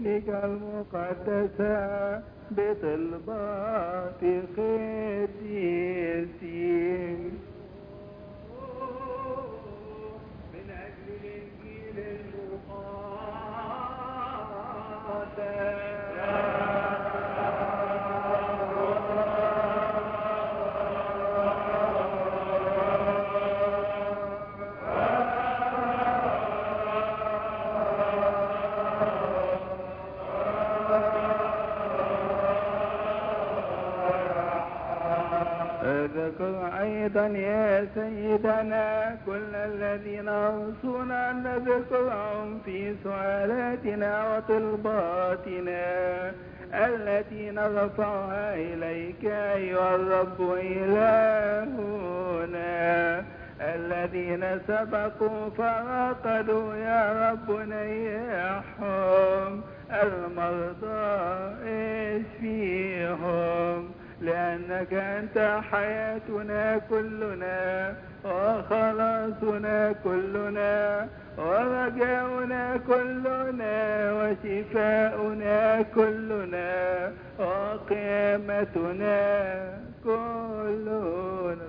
إنجيلك المقدسة بطلبات قديسين من أجل الإنجيل اذكر أيضا يا سيدنا كل الذين أوصونا أن نذكرهم في سؤالاتنا وطلباتنا التي نرفعها إليك أيها الرب إلهنا الذين سبقوا فرقدوا يا رب نيحهم المرضى اشفيهم لأنك أنت حياتنا كلنا وخلاصنا كلنا ورجاؤنا كلنا وشفاؤنا كلنا وقيامتنا كلنا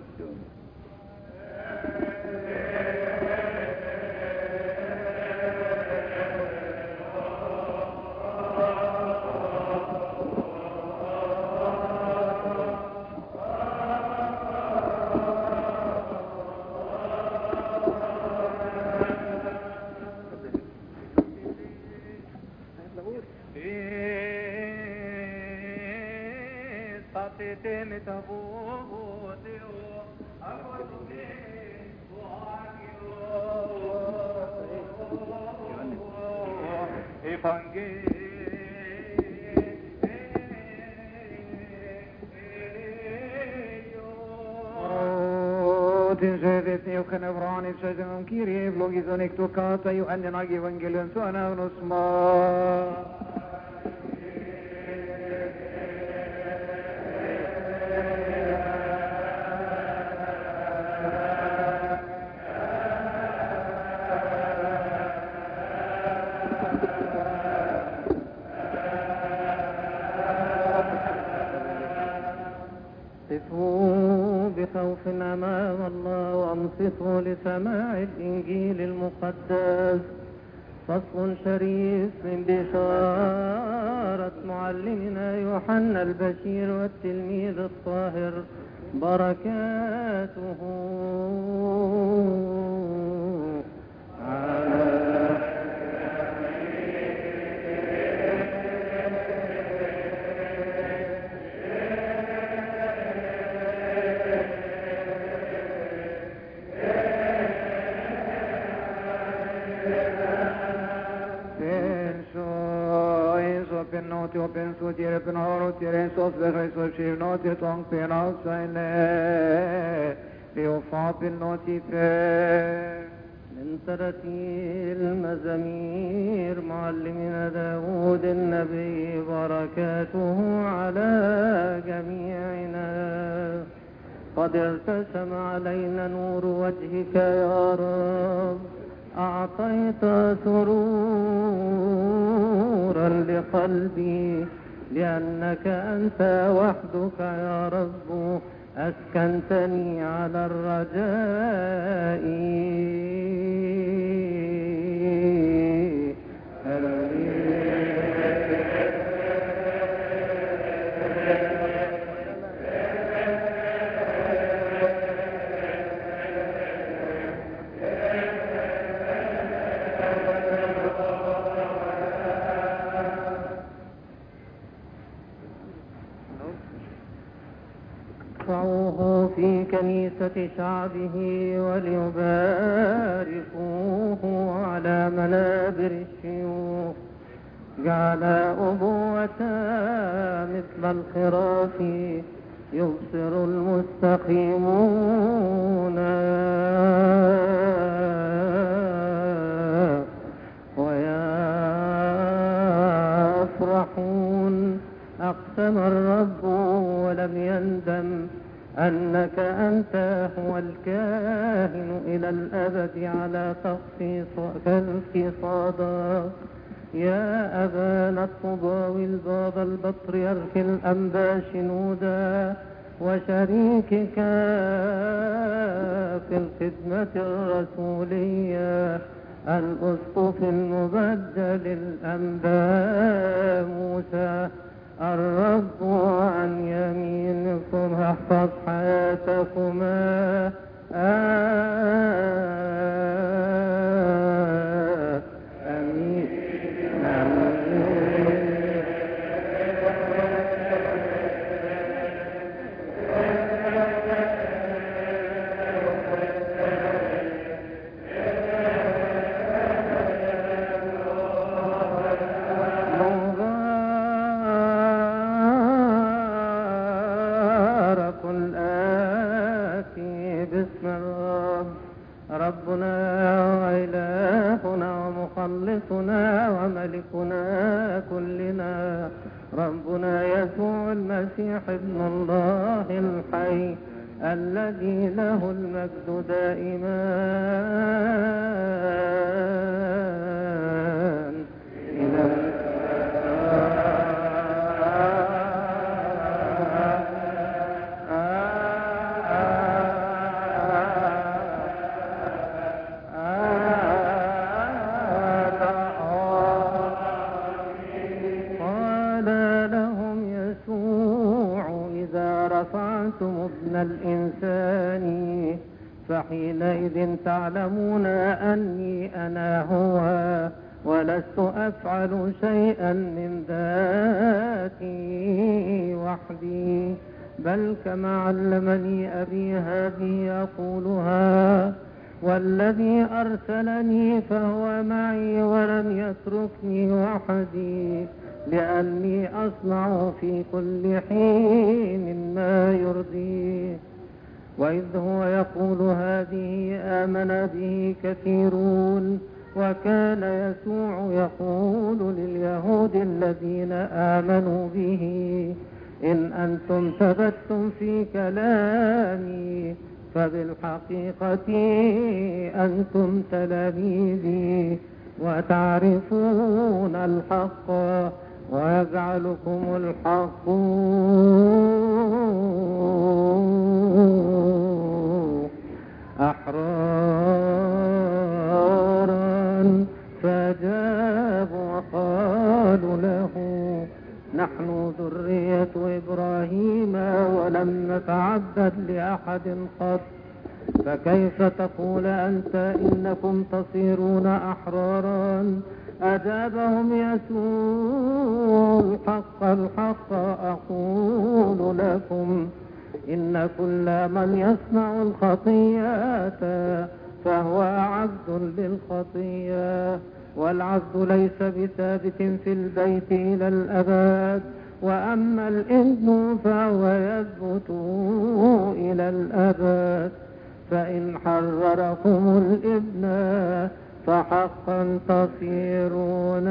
Την ζεύεται ο κανευράνη ψεύδεμον Κύριε ευλογizon εκ το κάτα Ιωάννην Άγιο Ευαγγελίον του ανάγνωσμα. قفوا بخوف أمام الله وأنصتوا لسماع الإنجيل المقدس فصل شريف من بشارة معلمنا يوحنا البشير والتلميذ الطاهر بركاته على Penso, eso penoti o penso dire penoro tire sos vere so chirnoti tong penal saine Dio fa penoti pe من ترتيل مزامير معلمنا داود النبي بركاته على جميعنا قد ارتسم علينا نور وجهك يا رب أعطيت سرورا لقلبي لأنك أنت وحدك يا رب أسكنتني على الرجاء يرفعوه في كنيسة شعبه وليباركوه على منابر الشيوخ جعل أبوة مثل الخراف يبصر المستقيمون ويفرحون أقسم الرب ولم يندم أنك أنت هو الكاهن إلى الأبد على تخصيص صادق يا أبانا الطباوي البابا البطريرك الأنبا شنودا وشريكك في الخدمة الرسولية الأسقف المبدل الأنبا موسى الرب عن يمينكم احفظ حياتكما آه آمين آمين مبارك الآتي باسم الرب ربنا وإلهنا ومخلصنا وملكنا كلنا ربنا يسوع المسيح ابن الله الحي الذي له المجد دائما إلى قال لهم يسوع إذا رفعتم ابن الإنسان فحينئذ تعلمون أني أنا هو ولست أفعل شيئا من ذاتي وحدي بل كما علمني أبي هذه أقولها والذي أرسلني فهو معي ولم يتركني وحدي لأني أصنع في كل حين ما يرضيه وإذ هو يقول هذه آمن به كثيرون وكان يسوع يقول لليهود الذين آمنوا به إن أنتم ثبتتم في كلامي فبالحقيقة أنتم تلاميذي وتعرفون الحق ويجعلكم الحق أحرارا فأجابوا وقالوا له نحن ذرية إبراهيم ولم نتعبد لأحد قط فكيف تقول أنت إنكم تصيرون أحرارا أجابهم يسوع الحق الحق أقول لكم إن كل من يصنع الخطيئة فهو عبد للخطيئة والعبد ليس بثابت في البيت إلى الأبد وأما الابن فهو يثبت إلى الأبد فإن حرركم الابن فحقا تصيرون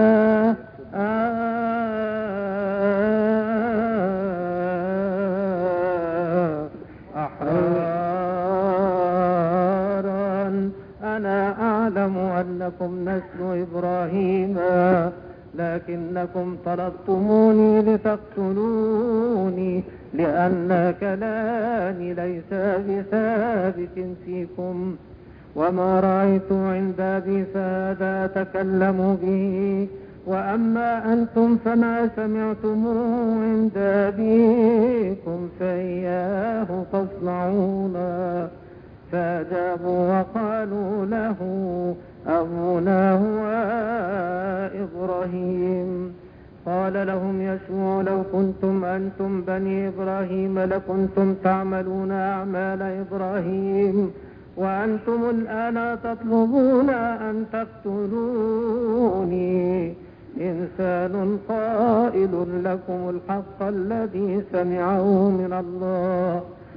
أحرارا أنا أعلم أنكم نسل إبراهيم لكنكم طلبتموني لتقتلوني لأن كلامي ليس بثابت فيكم وما رأيت عند أبي فهذا أتكلم به وأما أنتم فما سمعتموه عند أبيكم فإياه تصنعون فأجابوا وقالوا له أبونا هو إبراهيم قال لهم يسوع لو كنتم أنتم بني إبراهيم لكنتم تعملون أعمال إبراهيم وأنتم الآن تطلبون أن تقتلوني إنسان قائل لكم الحق الذي سمعه من الله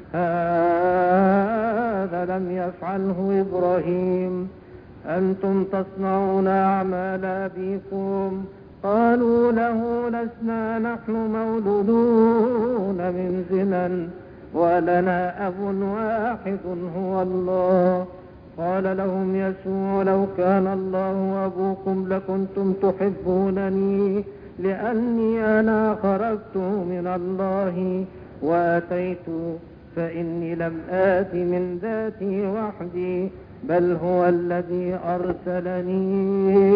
هذا لم يفعله إبراهيم أنتم تصنعون أعمال أبيكم قالوا له لسنا نحن مولودون من زنا ولنا أب واحد هو الله قال لهم يسوع لو كان الله أبوكم لكنتم تحبونني لأني أنا خرجت من الله وأتيت فإني لم آت من ذاتي وحدي بل هو الذي أرسلني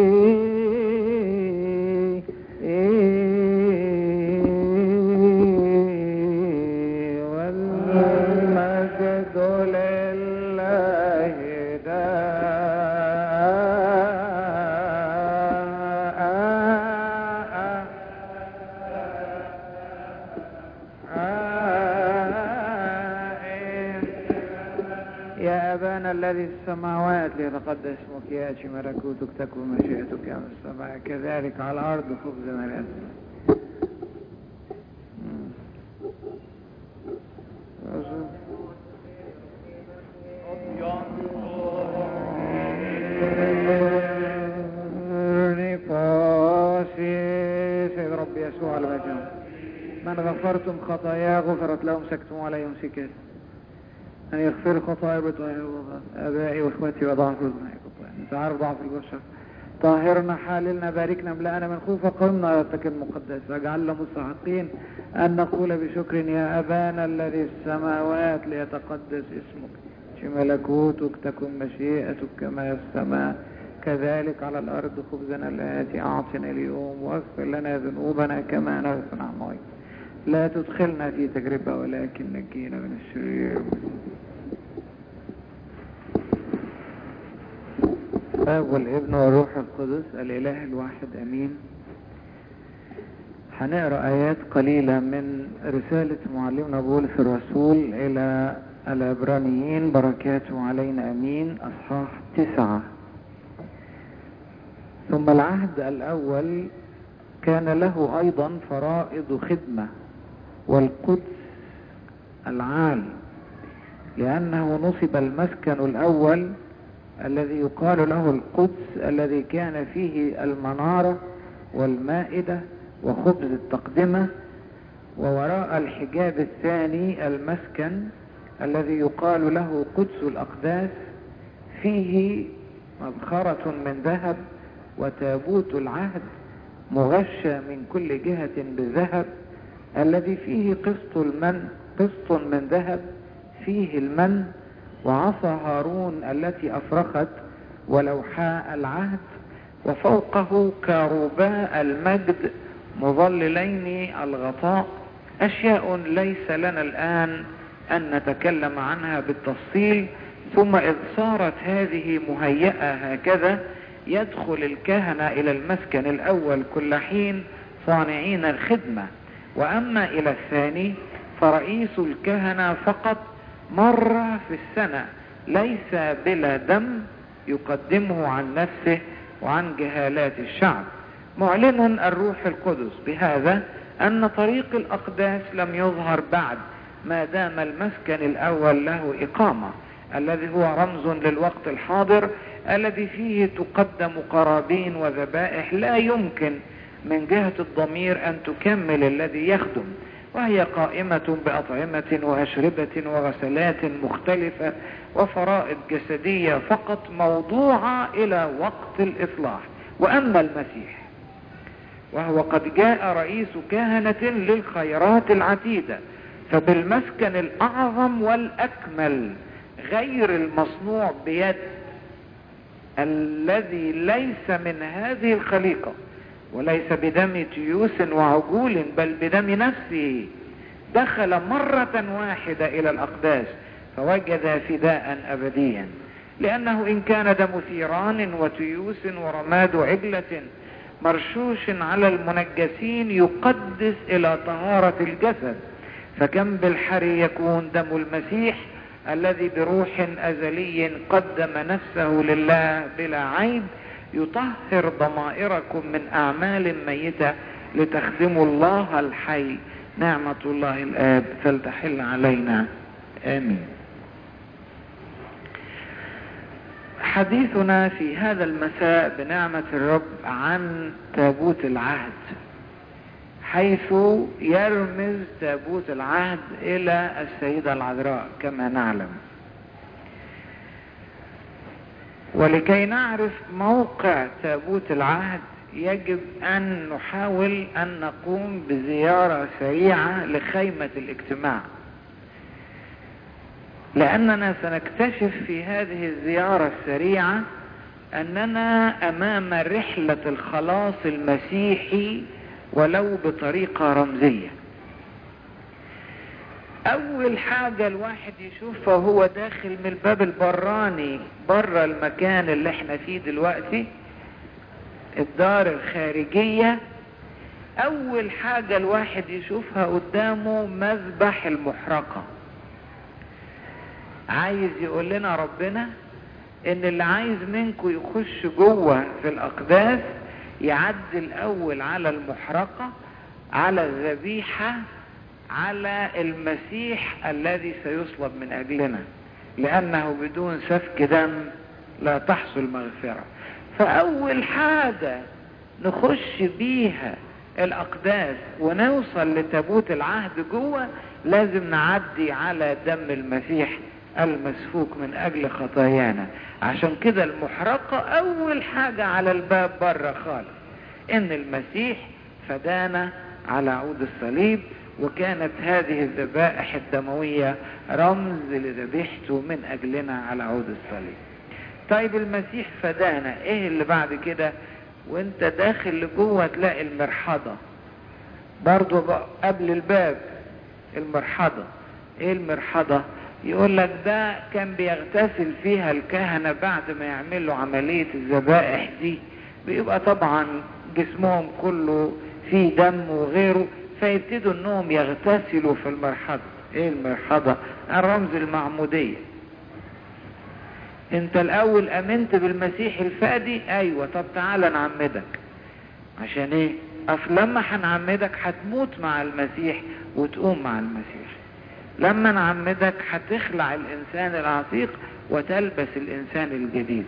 والمجد لله دائم يا أبانا الذي في السماوات ليتقدس اسمك يأتي ملكوتك تكن مشيئتك كما في السماء كذلك على الأرض خبزنا الأسمى سيد رب يسوع المجنون من غفرتم خطاياه غفرت لهم سكتم ولا يمسكه أن يغفر خطايا بطهر آبائي وإخوتي وضعف رزقنا أنت عارف ضعف البشر طاهرنا حاللنا باركنا املأنا من خوف قمنا على التك المقدس واجعلنا مستحقين أن نقول بشكر يا أبانا الذي في السماوات ليتقدس اسمك في ملكوتك تكن مشيئتك كما في السماء كذلك على الأرض خبزنا الآتي أعطنا اليوم واغفر لنا ذنوبنا كما نغفر عن موت لا تدخلنا في تجربة ولكن نجينا من الشرير الآب والابن والروح القدس الإله الواحد أمين هنقرأ آيات قليلة من رسالة معلمنا بولس الرسول إلى العبرانيين بركاته علينا أمين أصحاح تسعة ثم العهد الأول كان له أيضا فرائض خدمة والقدس العال لأنه نصب المسكن الأول الذي يقال له القدس الذي كان فيه المنارة والمائدة وخبز التقدمة ووراء الحجاب الثاني المسكن الذي يقال له قدس الأقداس فيه مبخرة من ذهب وتابوت العهد مغشى من كل جهة بذهب الذي فيه قسط المن قسط من ذهب فيه المن وعصا هارون التي أفرخت ولوحاء العهد وفوقه كاروباء المجد مظللين الغطاء أشياء ليس لنا الآن أن نتكلم عنها بالتفصيل ثم إذ صارت هذه مهيئة هكذا يدخل الكهنة إلى المسكن الأول كل حين صانعين الخدمة وأما إلى الثاني فرئيس الكهنة فقط مرة في السنة ليس بلا دم يقدمه عن نفسه وعن جهالات الشعب معلن الروح القدس بهذا أن طريق الأقداس لم يظهر بعد ما دام المسكن الأول له إقامة الذي هو رمز للوقت الحاضر الذي فيه تقدم قرابين وذبائح لا يمكن من جهة الضمير أن تكمل الذي يخدم وهي قائمة بأطعمة وأشربة وغسلات مختلفة وفرائض جسدية فقط موضوعة إلى وقت الإصلاح وأما المسيح وهو قد جاء رئيس كهنة للخيرات العتيدة فبالمسكن الأعظم والأكمل غير المصنوع بيد الذي ليس من هذه الخليقة وليس بدم تيوس وعجول بل بدم نفسه دخل مرة واحدة إلى الأقداس فوجد فداء أبديا لأنه إن كان دم ثيران وتيوس ورماد عجلة مرشوش على المنجسين يقدس إلى طهارة الجسد فكم بالحري يكون دم المسيح الذي بروح أزلي قدم نفسه لله بلا عيب يطهر ضمائركم من أعمال ميتة لتخدموا الله الحي نعمة الله الآب فلتحل علينا آمين حديثنا في هذا المساء بنعمة الرب عن تابوت العهد حيث يرمز تابوت العهد إلى السيدة العذراء كما نعلم ولكي نعرف موقع تابوت العهد يجب أن نحاول أن نقوم بزيارة سريعة لخيمة الاجتماع لأننا سنكتشف في هذه الزيارة السريعة أننا أمام رحلة الخلاص المسيحي ولو بطريقة رمزية أول حاجة الواحد يشوفها وهو داخل من الباب البراني بره المكان اللي احنا فيه دلوقتي الدار الخارجية أول حاجة الواحد يشوفها قدامه مذبح المحرقة عايز يقول لنا ربنا ان اللي عايز منكم يخش جوه في الاقداس يعدي الاول على المحرقة على الذبيحة على المسيح الذي سيصلب من اجلنا لانه بدون سفك دم لا تحصل مغفرة فاول حاجة نخش بيها الاقداس ونوصل لتابوت العهد جوه لازم نعدي على دم المسيح المسفوك من اجل خطايانا عشان كده المحرقة اول حاجة على الباب بره خالص ان المسيح فدانا على عود الصليب وكانت هذه الذبائح الدموية رمز لذبيحته من اجلنا على عود الصليب طيب المسيح فدانا ايه اللي بعد كده وانت داخل لجوه تلاقي المرحضة برضو قبل الباب المرحضة ايه المرحضة يقول لك ده كان بيغتسل فيها الكهنة بعد ما يعملوا عملية الذبائح دي بيبقى طبعا جسمهم كله فيه دم وغيره فيبتدوا انهم يغتسلوا في المرحضة ايه المرحضة الرمز المعمودية انت الاول امنت بالمسيح الفادي ايوه طب تعالى نعمدك عشان ايه اصل لما هنعمدك هتموت مع المسيح وتقوم مع المسيح لما نعمدك هتخلع الانسان العتيق وتلبس الانسان الجديد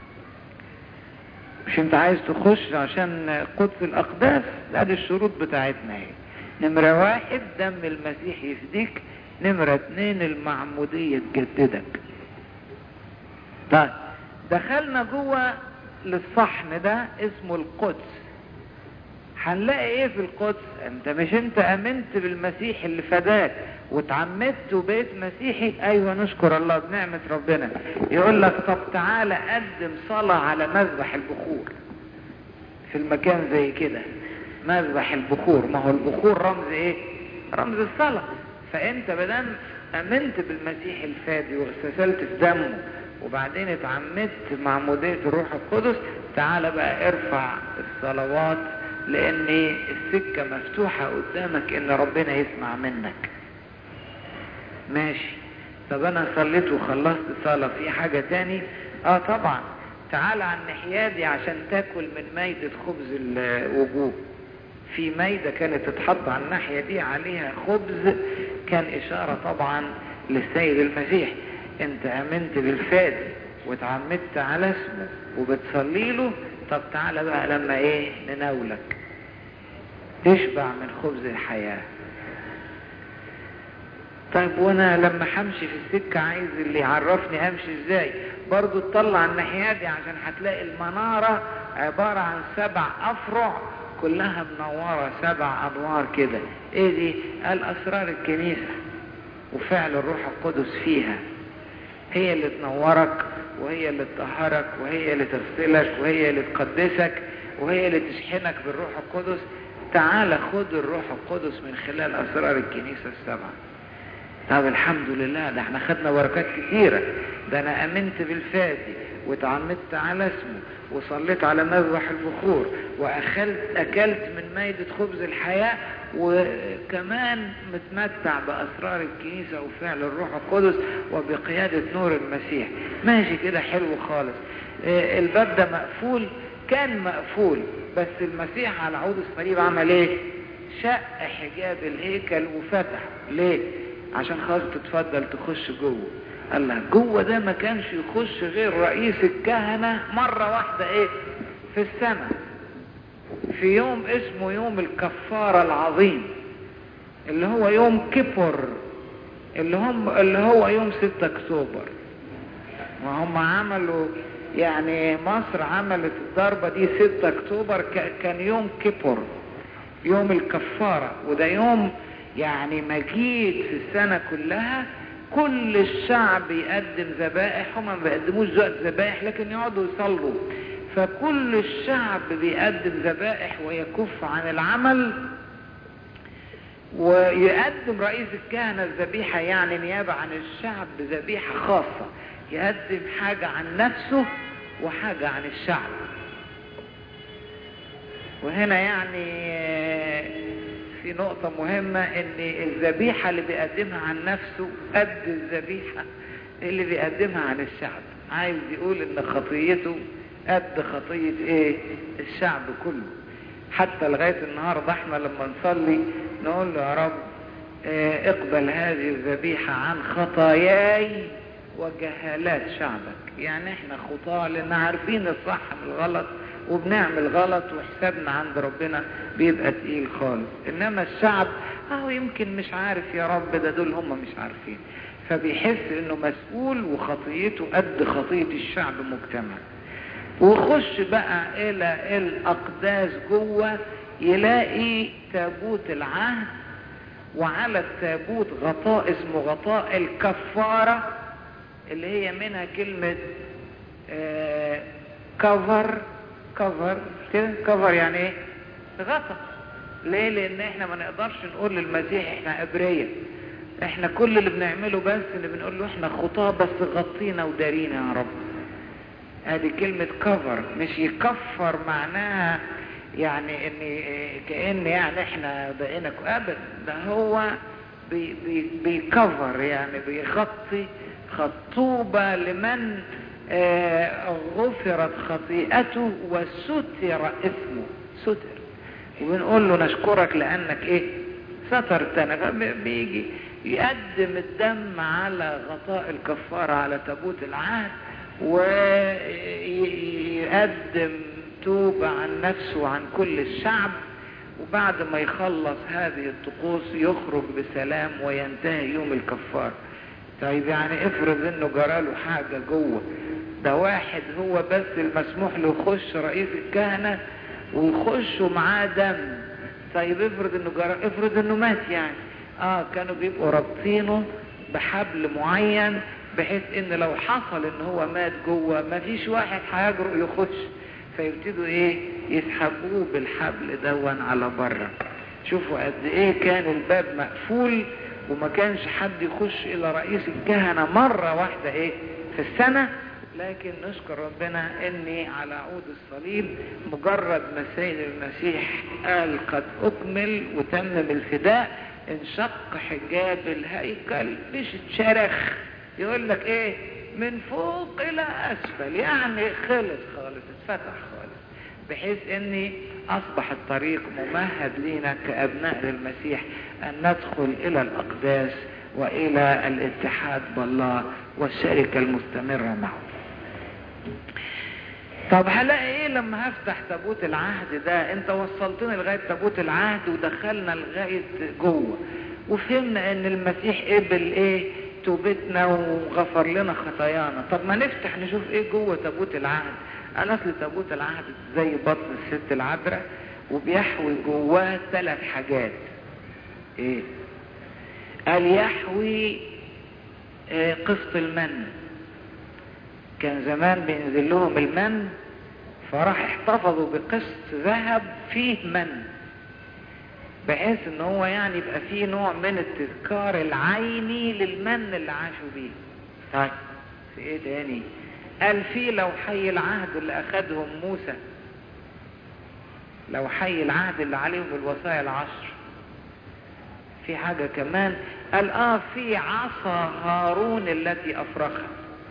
مش انت عايز تخش عشان قدس الاقداس لا دي الشروط بتاعتنا اهي نمرة واحد دم المسيح يفديك نمرة اتنين المعمودية تجددك طيب دخلنا جوه للصحن ده اسمه القدس هنلاقي ايه في القدس انت مش انت امنت بالمسيح اللي فداك واتعمدت وبقيت مسيحي ايوه نشكر الله بنعمة ربنا يقول لك طب تعالى قدم صلاة على مذبح البخور في المكان زي كده مذبح البخور ما هو البخور رمز ايه رمز الصلاة فانت بدل امنت بالمسيح الفادي واغتسلت في دمه وبعدين اتعمدت معمودية الروح القدس تعالى بقى ارفع الصلوات لان السكة مفتوحة قدامك ان ربنا يسمع منك ماشي طب انا صليت وخلصت صلاة في حاجة تاني اه طبعا تعال على الناحية دي عشان تاكل من ميدة خبز الوجوه في ميدة كانت تتحط على الناحية دي عليها خبز كان اشارة طبعا للسيد المسيح انت امنت بالفادي واتعمدت على اسمه وبتصلي له طب تعالى بقى لما ايه نناولك تشبع من خبز الحياة طيب وانا لما همشي في السكة عايز اللي يعرفني امشي ازاي برضو تطلع الناحية دي عشان هتلاقي المنارة عبارة عن سبع افرع كلها منورة سبع انوار كده ايه دي قال اسرار الكنيسة وفعل الروح القدس فيها هي اللي تنورك وهي اللي تطهرك وهي اللي تغسلك وهي اللي تقدسك وهي اللي تشحنك بالروح القدس تعال خد الروح القدس من خلال اسرار الكنيسة السبعة طب الحمد لله ده احنا خدنا بركات كتيرة ده انا امنت بالفادي واتعمدت على اسمه وصليت على مذبح البخور واكلت اكلت من مائدة خبز الحياة وكمان متمتع باسرار الكنيسة وفعل الروح القدس وبقيادة نور المسيح ماشي كده حلو خالص اه الباب ده مقفول كان مقفول بس المسيح على عود الصليب عمل ايه شق حجاب الهيكل وفتح ليه عشان خاطر تتفضل تخش جوه قال لك جوه ده ما كانش يخش غير رئيس الكهنة مرة واحدة ايه في السنة في يوم اسمه يوم الكفارة العظيم اللي هو يوم كيبر اللي هم اللي هو يوم 6 اكتوبر وهم عملوا يعني مصر عملت الضربة دي 6 اكتوبر ك- كان يوم كيبور يوم الكفارة وده يوم يعني مجيد في السنة كلها كل الشعب يقدم ذبائح هم ما بيقدموش ذبائح لكن يقعدوا يصلوا فكل الشعب بيقدم ذبائح ويكف عن العمل ويقدم رئيس الكهنة الذبيحة يعني نيابة عن الشعب ذبيحة خاصة يقدم حاجة عن نفسه وحاجة عن الشعب وهنا يعني آه، في نقطة مهمة ان الذبيحة اللي بيقدمها عن نفسه قد الذبيحة اللي بيقدمها عن الشعب عايز يقول ان خطيته قد خطية ايه الشعب كله حتى لغاية النهاردة احنا لما نصلي نقول له يا رب آه، اقبل هذه الذبيحة عن خطاياي وجهالات شعبك يعني احنا خطاة لان عارفين الصح من الغلط وبنعمل غلط وحسابنا عند ربنا بيبقى تقيل خالص انما الشعب اهو يمكن مش عارف يا رب ده دول هم مش عارفين فبيحس انه مسؤول وخطيته قد خطية الشعب مجتمع ويخش بقى الى الاقداس جوه يلاقي تابوت العهد وعلى التابوت غطاء اسمه غطاء الكفارة اللي هي منها كلمة كفر كفر كده كفر يعني ايه غطا ليه لان احنا ما نقدرش نقول للمسيح احنا ابرياء احنا كل اللي بنعمله بس ان بنقول له احنا خطاه بس غطينا ودارينا يا رب ادي كلمة كفر مش يكفر معناها يعني ان كأن يعني احنا بقينا ابدا ده هو بي بي بيكفر يعني بيغطي خطوبة لمن آه غفرت خطيئته وستر اسمه ستر وبنقول له نشكرك لانك ايه سترتنا فبيجي يقدم الدم على غطاء الكفارة على تابوت العهد ويقدم توبة عن نفسه وعن كل الشعب وبعد ما يخلص هذه الطقوس يخرج بسلام وينتهي يوم الكفار طيب يعني افرض انه جراله حاجة جوه ده واحد هو بس المسموح له يخش رئيس الكهنة ويخش معاه دم طيب افرض انه جرى افرض انه مات يعني اه كانوا بيبقوا رابطينه بحبل معين بحيث ان لو حصل ان هو مات جوه مفيش واحد هيجرؤ يخش فيبتدوا ايه يسحبوه بالحبل دون على بره شوفوا قد ايه كان الباب مقفول وما كانش حد يخش الى رئيس الكهنة مرة واحدة ايه في السنة لكن نشكر ربنا اني على عود الصليب مجرد ما سيد المسيح قال قد اكمل وتمم الفداء انشق حجاب الهيكل مش اتشرخ يقول لك ايه من فوق الى اسفل يعني خلص خالص اتفتح خالص بحيث اني اصبح الطريق ممهد لينا كابناء للمسيح ان ندخل الى الاقداس والى الاتحاد بالله والشركة المستمرة معه طب هلاقي ايه لما هفتح تابوت العهد ده انت وصلتني لغاية تابوت العهد ودخلنا لغاية جوه وفهمنا ان المسيح قبل ايه توبتنا وغفر لنا خطايانا طب ما نفتح نشوف ايه جوه تابوت العهد انا اصل تابوت العهد زي بطن الست العذراء وبيحوي جواه ثلاث حاجات ايه قال يحوي آه قسط المن كان زمان بينزل لهم المن فراح احتفظوا بقسط ذهب فيه من بحيث ان هو يعني يبقى فيه نوع من التذكار العيني للمن اللي عاشوا بيه طيب في ايه تاني قال في لو حي العهد اللي اخدهم موسى لو حي العهد اللي عليهم الوصايا العشر في حاجة كمان قال اه في عصا هارون التي افرخها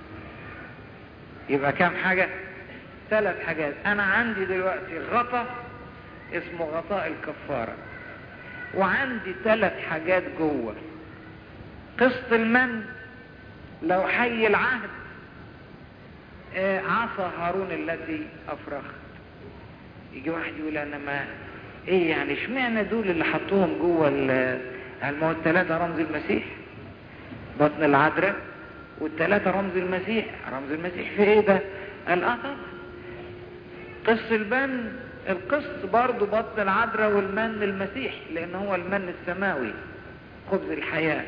يبقى كام حاجة ثلاث حاجات انا عندي دلوقتي غطا اسمه غطاء الكفارة وعندي ثلاث حاجات جوه قسط المن لو حي العهد آه عصا هارون التي افرخت يجي واحد يقول انا ما ايه يعني اشمعنى دول اللي حطوهم جوه ما هو الثلاثة رمز المسيح بطن العذراء والثلاثة رمز المسيح رمز المسيح في ايه ده قال اه طبعا قص المن القص برضه بطن العذراء والمن المسيح لان هو المن السماوي خبز الحياة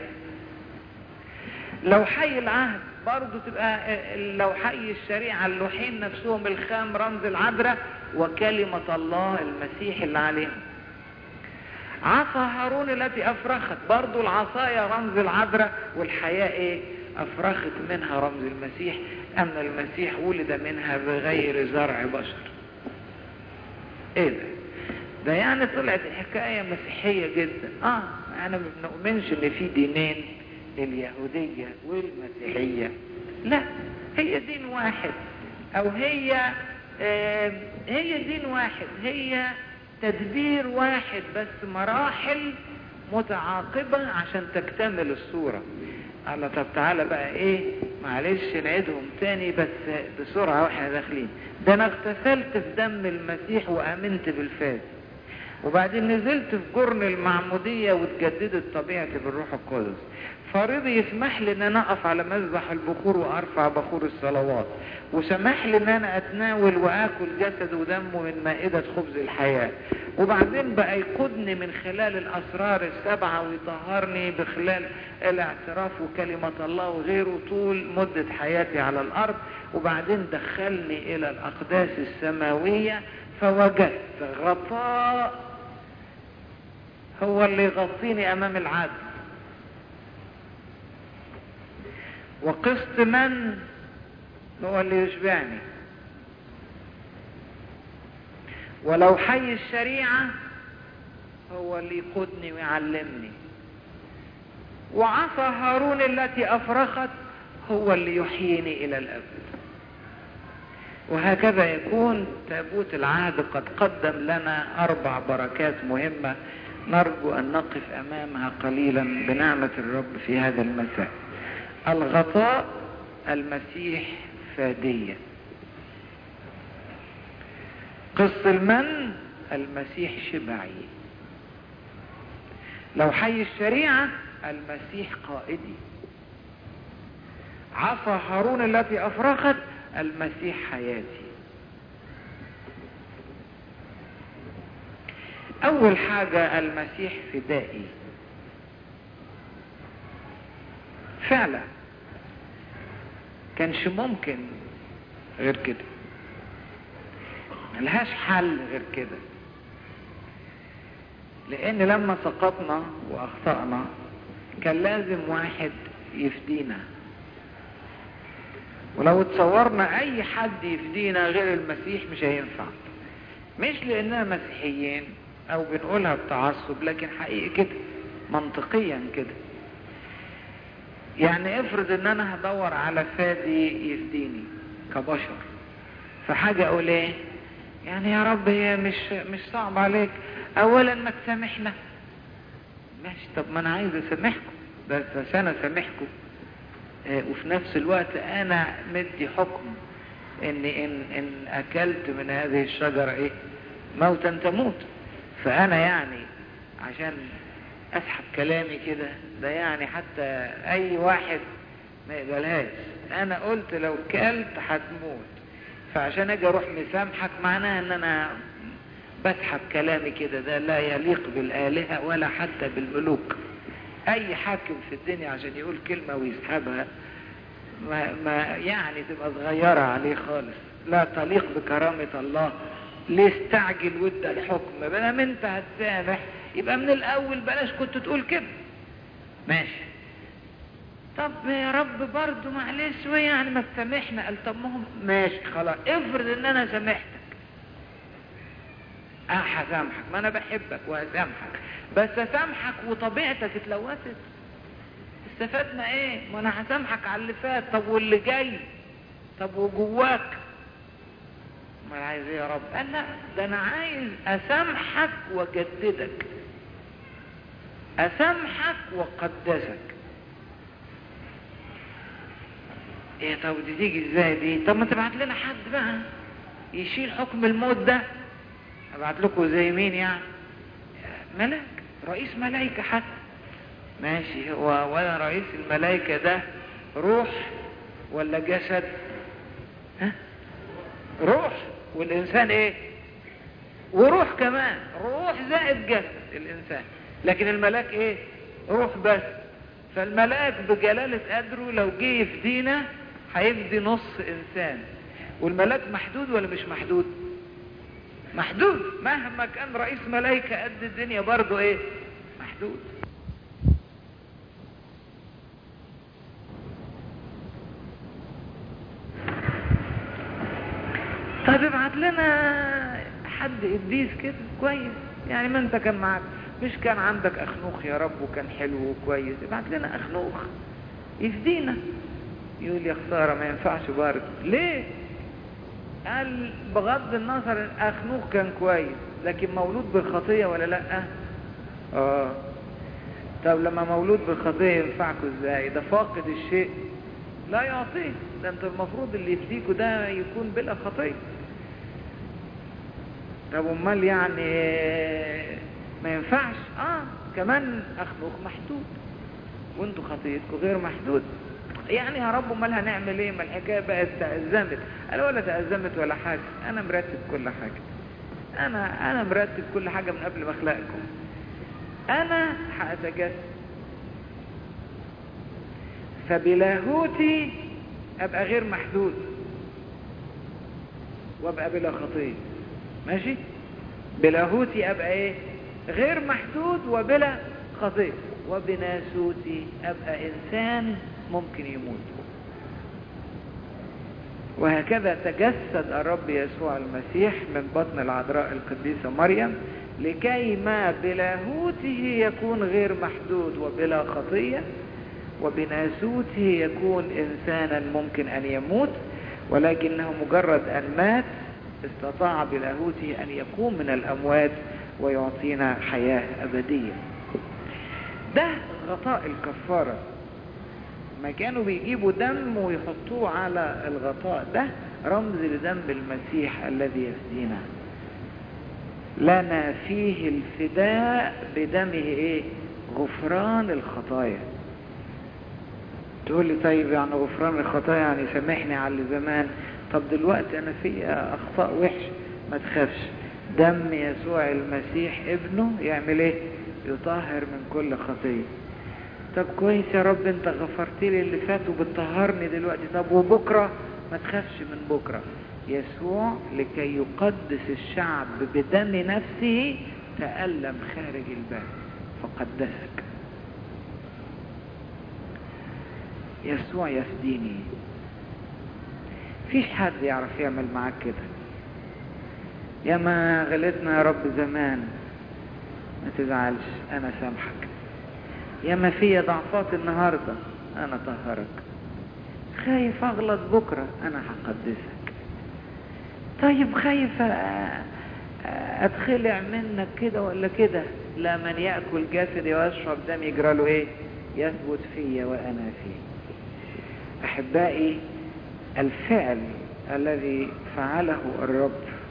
لو حي العهد برضه تبقى لو حي الشريعة اللوحين نفسهم الخام رمز العذراء وكلمة الله المسيح اللي عليهم عصا هارون التي افرخت برضو العصاية رمز العذراء والحياة ايه افرخت منها رمز المسيح ان المسيح ولد منها بغير زرع بشر ايه ده ده يعني طلعت الحكاية مسيحية جدا اه انا ما بنؤمنش ان في دينين اليهودية والمسيحية لا هي دين واحد او هي آه هي دين واحد هي تدبير واحد بس مراحل متعاقبة عشان تكتمل الصورة قال طب تعالى بقى ايه معلش نعيدهم تاني بس بسرعة واحنا داخلين ده انا اغتسلت في دم المسيح وامنت بالفاس وبعدين نزلت في جرن المعمودية واتجددت طبيعتي بالروح القدس فرضي يسمح لي ان انا اقف على مذبح البخور وارفع بخور الصلوات وسمح لي ان انا اتناول واكل جسد ودمه من مائدة خبز الحياة وبعدين بقى يقودني من خلال الاسرار السبعة ويطهرني بخلال الاعتراف وكلمة الله وغيره طول مدة حياتي على الارض وبعدين دخلني الى الاقداس السماوية فوجدت غطاء هو اللي يغطيني امام العدل وقسط من هو اللي يشبعني ولو حي الشريعة هو اللي يقودني ويعلمني وعصا هارون التي أفرخت هو اللي يحييني إلى الأبد وهكذا يكون تابوت العهد قد قدم لنا أربع بركات مهمة نرجو أن نقف أمامها قليلا بنعمة الرب في هذا المساء الغطاء المسيح فادية قص المن المسيح شبعي لو حي الشريعة المسيح قائدي عصا هارون التي أفرخت المسيح حياتي أول حاجة المسيح فدائي فعلا كانش ممكن غير كده ملهاش حل غير كده لان لما سقطنا واخطأنا كان لازم واحد يفدينا ولو تصورنا اي حد يفدينا غير المسيح مش هينفع مش لاننا مسيحيين او بنقولها بتعصب لكن حقيقي كده منطقيا كده يعني افرض ان انا هدور على فادي يفديني كبشر فحاجة اقول ايه يعني يا رب هي مش مش صعب عليك اولا ما تسامحنا ماشي طب ما انا عايز اسامحكم بس عشان اسامحكم اه وفي نفس الوقت انا مدي حكم ان ان ان اكلت من هذه الشجرة ايه موتا تموت فانا يعني عشان اسحب كلامي كده ده يعني حتى اي واحد ما يقبلهاش انا قلت لو كلت هتموت فعشان اجي اروح مسامحك معناها ان انا بسحب كلامي كده ده لا يليق بالالهة ولا حتى بالملوك اي حاكم في الدنيا عشان يقول كلمة ويسحبها ما, ما يعني تبقى صغيرة عليه خالص لا تليق بكرامة الله ليه استعجل وادى الحكم ما انت هتسامح يبقى من الاول بلاش كنت تقول كده ماشي طب يا رب برضو معلش يعني ما تسامحنا قال طب ما هم ماشي خلاص افرض ان انا سامحتك اه هسامحك ما انا بحبك وهسامحك بس اسامحك وطبيعتك اتلوثت استفدنا ايه ما انا هسامحك على اللي فات طب واللي جاي طب وجواك ما انا عايز ايه يا رب قال لا ده انا عايز اسامحك واجددك اسامحك واقدسك ايه طب دي تيجي ازاي دي طب ما تبعت لنا حد بقى يشيل حكم الموت ده ابعت لكم زي مين يعني ملاك رئيس ملائكة حتى ماشي هو ولا رئيس الملائكة ده روح ولا جسد ها روح والإنسان إيه وروح كمان روح زائد جسد الإنسان لكن الملاك إيه روح بس فالملاك بجلالة قدره لو جه يفدينا هيفدي نص إنسان والملاك محدود ولا مش محدود محدود مهما كان رئيس ملايكة قد الدنيا برضه ايه محدود طب ابعت لنا حد قديس كده كويس يعني ما انت كان معاك مش كان عندك اخنوخ يا رب وكان حلو وكويس ابعت لنا اخنوخ يفدينا يقول يا خسارة ما ينفعش برضه ليه قال بغض النظر اخنوخ كان كويس لكن مولود بالخطية ولا لا اه طب لما مولود بالخطية ينفعكوا ازاي ده فاقد الشيء لا يعطيه ده انت المفروض اللي يفديكوا ده يكون بلا خطية طب امال يعني ما ينفعش اه كمان اخنوخ محدود وانتوا خطيتكم غير محدود يعني يا رب امال هنعمل ايه ما الحكايه بقت تأزمت قال ولا تأزمت ولا حاجه انا مرتب كل حاجه انا انا مرتب كل حاجه من قبل ما اخلقكم انا هاتجسد فبلاهوتي ابقى غير محدود وابقى بلا خطيه ماشي بلاهوتي ابقى ايه غير محدود وبلا خطيه وبناسوتي ابقى انسان ممكن يموت وهكذا تجسد الرب يسوع المسيح من بطن العذراء القديسة مريم لكي ما بلاهوته يكون غير محدود وبلا خطية وبناسوته يكون إنسانا ممكن أن يموت ولكنه مجرد أن مات استطاع بلاهوته أن يقوم من الأموات ويعطينا حياة أبدية ده غطاء الكفارة ما كانوا بيجيبوا دم ويحطوه على الغطاء ده رمز لدم المسيح الذي يفدينا لنا فيه الفداء بدمه ايه غفران الخطايا تقول لي طيب يعني غفران الخطايا يعني سامحني على اللي زمان طب دلوقتي انا في اخطاء وحش ما تخافش دم يسوع المسيح ابنه يعمل ايه يطهر من كل خطيه طب كويس يا رب انت غفرت لي اللي فات وبتطهرني دلوقتي طب وبكره ما تخافش من بكره يسوع لكي يقدس الشعب بدم نفسه تألم خارج الباب فقدسك يسوع يفديني فيش حد يعرف يعمل معاك كده يا ما غلطنا يا رب زمان ما تزعلش انا سامحك يا ما فيا ضعفات النهارده انا طهرك خايف اغلط بكره انا هقدسك طيب خايف اتخلع منك كده ولا كده لا من ياكل جسدي ويشرب دم يجرى له ايه يثبت فيا وانا فيه احبائي الفعل الذي فعله الرب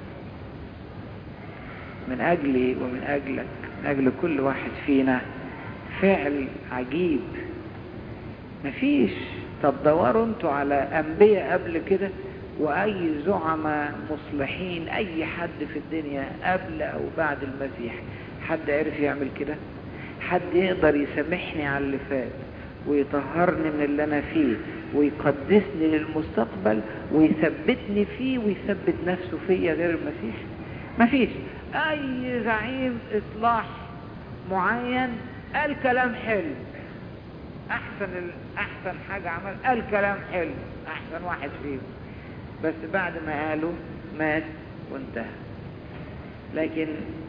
من اجلي ومن اجلك من اجل كل واحد فينا فعل عجيب مفيش طب دوروا انتوا على انبياء قبل كده واي زعماء مصلحين اي حد في الدنيا قبل او بعد المسيح حد عرف يعمل كده حد يقدر يسامحني على اللي فات ويطهرني من اللي انا فيه ويقدسني للمستقبل ويثبتني فيه ويثبت نفسه فيا غير المسيح مفيش اي زعيم اصلاح معين قال كلام حلو احسن ال... احسن حاجة عمل قال كلام حلو احسن واحد فيهم بس بعد ما قالوا مات وانتهى لكن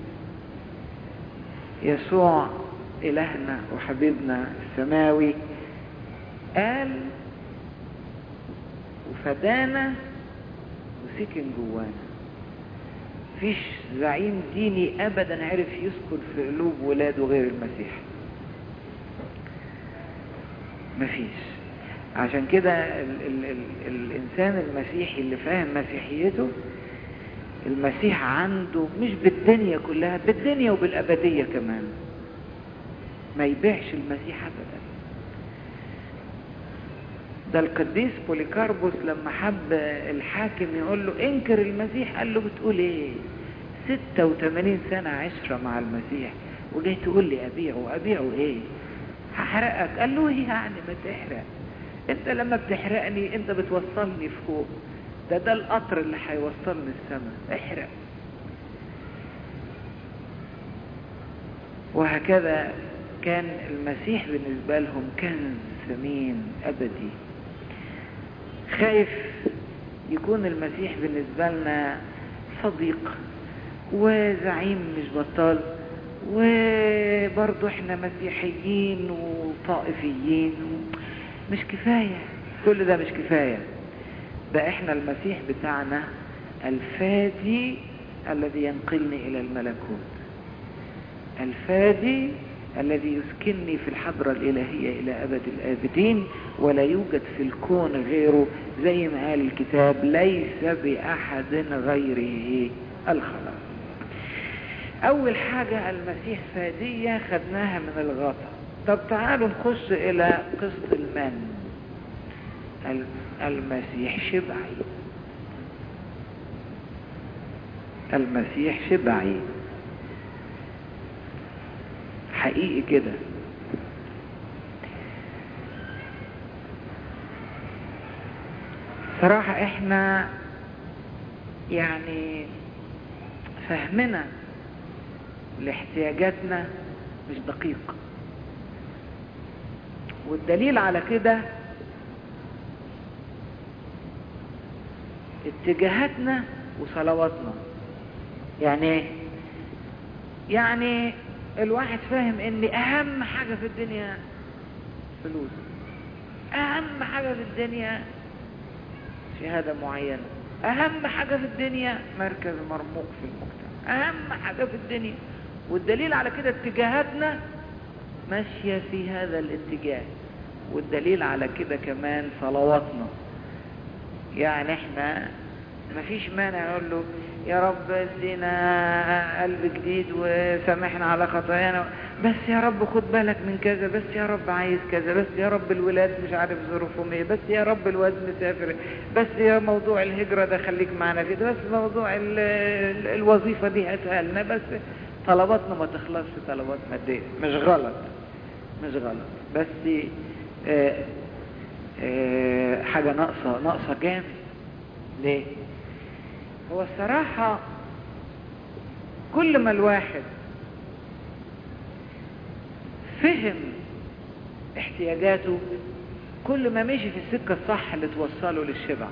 يسوع الهنا وحبيبنا السماوي قال وفدانا وسكن جوانا فيش زعيم ديني ابدا عرف يسكن في قلوب ولاده غير المسيح مفيش عشان كده ال ال ال الانسان المسيحي اللي فاهم مسيحيته المسيح عنده مش بالدنيا كلها بالدنيا وبالابديه كمان ما يبيعش المسيح ابدا ده القديس بوليكاربوس لما حب الحاكم يقول له انكر المسيح قال له بتقول ايه 86 سنة عشرة مع المسيح وجاي تقول لي ابيعه ابيعه ايه هحرقك قال له ايه يعني ما تحرق انت لما بتحرقني انت بتوصلني فوق ده ده القطر اللي هيوصلني السماء احرق وهكذا كان المسيح بالنسبة لهم كنز ثمين أبدي خايف يكون المسيح بالنسبة لنا صديق وزعيم مش بطال وبرضه احنا مسيحيين وطائفيين مش كفاية كل ده مش كفاية ده احنا المسيح بتاعنا الفادي الذي ينقلني الى الملكوت الفادي الذي يسكنني في الحضرة الإلهية إلى أبد الآبدين ولا يوجد في الكون غيره زي ما قال الكتاب ليس بأحد غيره الخلاص أول حاجة المسيح فادية خدناها من الغطا طب تعالوا نخش إلى قصة المن المسيح شبعي المسيح شبعي حقيقي كده صراحة احنا يعني فهمنا لاحتياجاتنا مش دقيق والدليل على كده اتجاهاتنا وصلواتنا يعني ايه يعني الواحد فاهم ان اهم حاجة في الدنيا فلوس اهم حاجة في الدنيا شهادة معينة اهم حاجة في الدنيا مركز مرموق في المجتمع اهم حاجة في الدنيا والدليل على كده اتجاهاتنا ماشية في هذا الاتجاه والدليل على كده كمان صلواتنا يعني احنا مفيش مانع نقول له يا رب ادينا قلب جديد وسامحنا على خطايانا بس يا رب خد بالك من كذا بس يا رب عايز كذا بس يا رب الولاد مش عارف ظروفهم ايه بس يا رب الواد مسافر بس يا موضوع الهجرة ده خليك معنا فيه بس موضوع ال ال الوظيفة دي هاتها لنا بس طلباتنا ما تخلصش طلبات مادية مش غلط مش غلط بس آه آه حاجة ناقصة ناقصة جامد ليه هو الصراحة كل ما الواحد فهم احتياجاته كل ما مشي في السكة الصح اللي توصله للشبع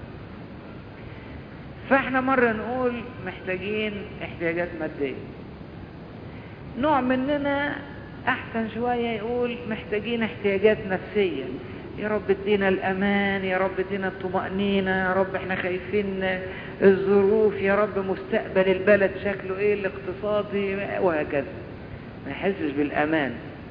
فاحنا مرة نقول محتاجين احتياجات مادية نوع مننا احسن شوية يقول محتاجين احتياجات نفسية يا رب ادينا الامان يا رب ادينا الطمأنينة يا رب احنا خايفين الظروف يا رب مستقبل البلد شكله ايه الاقتصادي وهكذا ما يحسش بالامان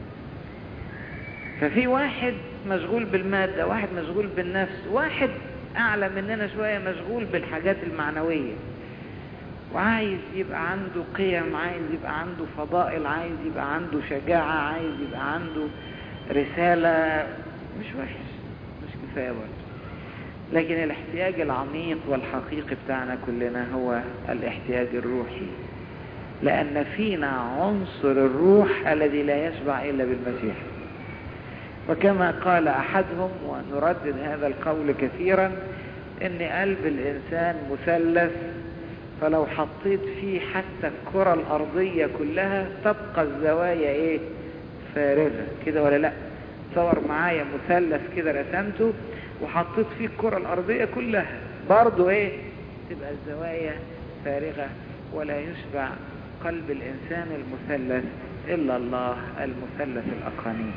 ففي واحد مشغول بالمادة واحد مشغول بالنفس واحد اعلى مننا شوية مشغول بالحاجات المعنوية وعايز يبقى عنده قيم عايز يبقى عنده فضائل عايز يبقى عنده شجاعة عايز يبقى عنده رسالة مش وحش مش كفاية برضه لكن الاحتياج العميق والحقيقي بتاعنا كلنا هو الاحتياج الروحي لأن فينا عنصر الروح الذي لا يشبع إلا بالمسيح وكما قال أحدهم ونردد هذا القول كثيرا إن قلب الإنسان مثلث فلو حطيت فيه حتى الكرة الأرضية كلها تبقى الزوايا إيه فارغة كده ولا لأ تصور معايا مثلث كده رسمته وحطيت فيه الكرة الأرضية كلها برضو إيه تبقى الزوايا فارغة ولا يشبع قلب الإنسان المثلث إلا الله المثلث الأقانيم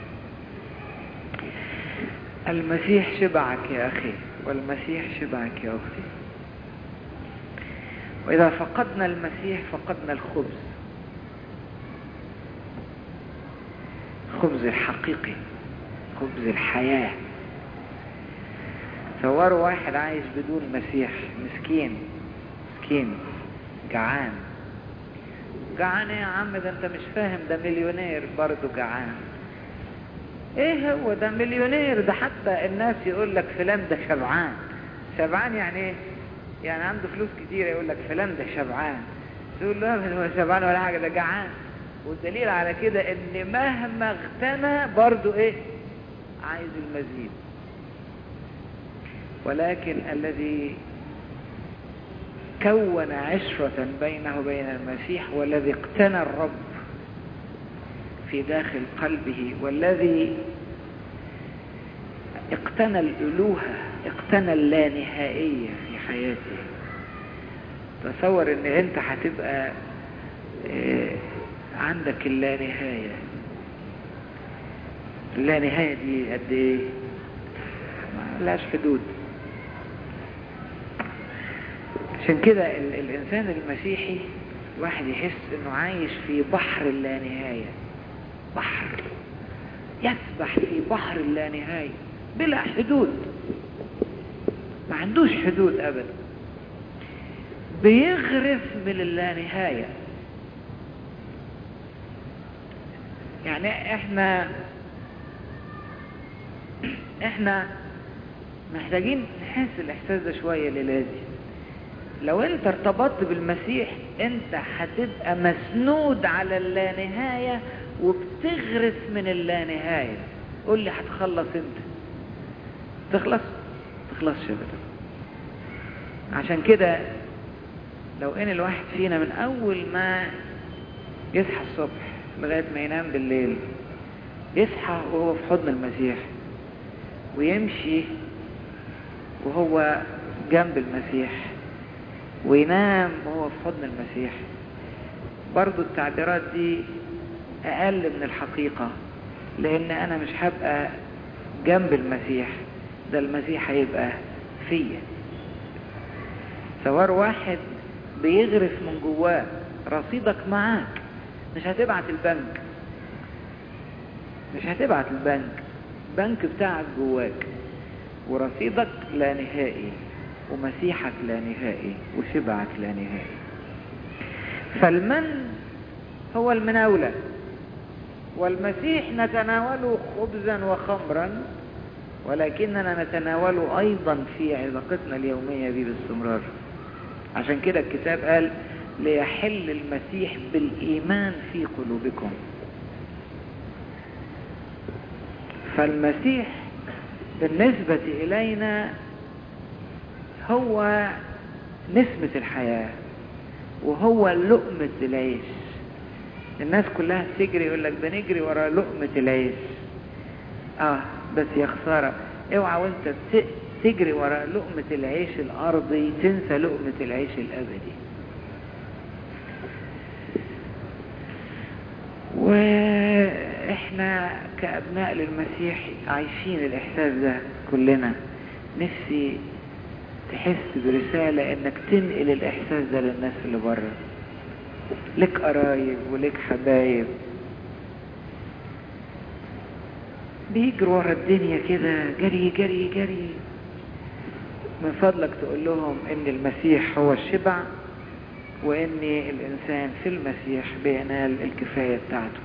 المسيح شبعك يا أخي والمسيح شبعك يا أختي وإذا فقدنا المسيح فقدنا الخبز الخبز الحقيقي خبز الحياة تصوروا واحد عايش بدون مسيح مسكين مسكين جعان جعان يا عم ده انت مش فاهم ده مليونير برضه جعان ايه هو ده مليونير ده حتى الناس يقول لك فلان ده شبعان شبعان يعني ايه يعني عنده فلوس كتير يقول لك فلان ده شبعان تقول له هو شبعان ولا حاجه ده جعان والدليل على كده ان مهما اغتنى برضه ايه عايز المزيد ولكن الذي كون عشرة بينه وبين المسيح والذي اقتنى الرب في داخل قلبه والذي اقتنى الألوهة اقتنى اللانهائية في حياته تصور ان انت هتبقى اه عندك اللانهاية اللانهاية دي قد ايه ما لهاش حدود عشان كده ال الانسان المسيحي واحد يحس انه عايش في بحر اللانهاية بحر يسبح في بحر اللانهاية بلا حدود ما عندوش حدود ابدا بيغرف من اللانهاية يعني احنا احنا محتاجين نحس الاحساس ده شوية للازم لو انت ارتبطت بالمسيح انت هتبقى مسنود على اللانهاية وبتغرس من اللانهاية قول لي هتخلص انت تخلص تخلصش ابدا عشان كده لو ان الواحد فينا من اول ما يصحى الصبح لغاية ما ينام بالليل يصحى وهو في حضن المسيح ويمشي وهو جنب المسيح وينام وهو في حضن المسيح برضو التعبيرات دي اقل من الحقيقة لان انا مش هبقى جنب المسيح ده المسيح هيبقى فيا سوار واحد بيغرف من جواه رصيدك معاك مش هتبعت البنك مش هتبعت البنك البنك بتاعك جواك ورصيدك لا نهائي ومسيحك لا نهائي وشبعك لا نهائي فالمن هو المناولة والمسيح نتناوله خبزا وخمرا ولكننا نتناوله أيضا في علاقتنا اليومية به باستمرار عشان كده الكتاب قال ليحل المسيح بالإيمان في قلوبكم فالمسيح بالنسبة إلينا هو نسمة الحياة وهو لقمة العيش الناس كلها تجري يقول لك بنجري ورا لقمة العيش اه بس يا خسارة اوعى وانت تجري ورا لقمة العيش الارضي تنسى لقمة العيش الابدي واحنا كابناء للمسيح عايشين الاحساس ده كلنا نفسي تحس برسالة انك تنقل الاحساس ده للناس اللي بره لك قرايب ولك حبايب بيجروا ورا الدنيا كده جري جري جري من فضلك تقول لهم ان المسيح هو الشبع وان الانسان في المسيح بينال الكفاية بتاعته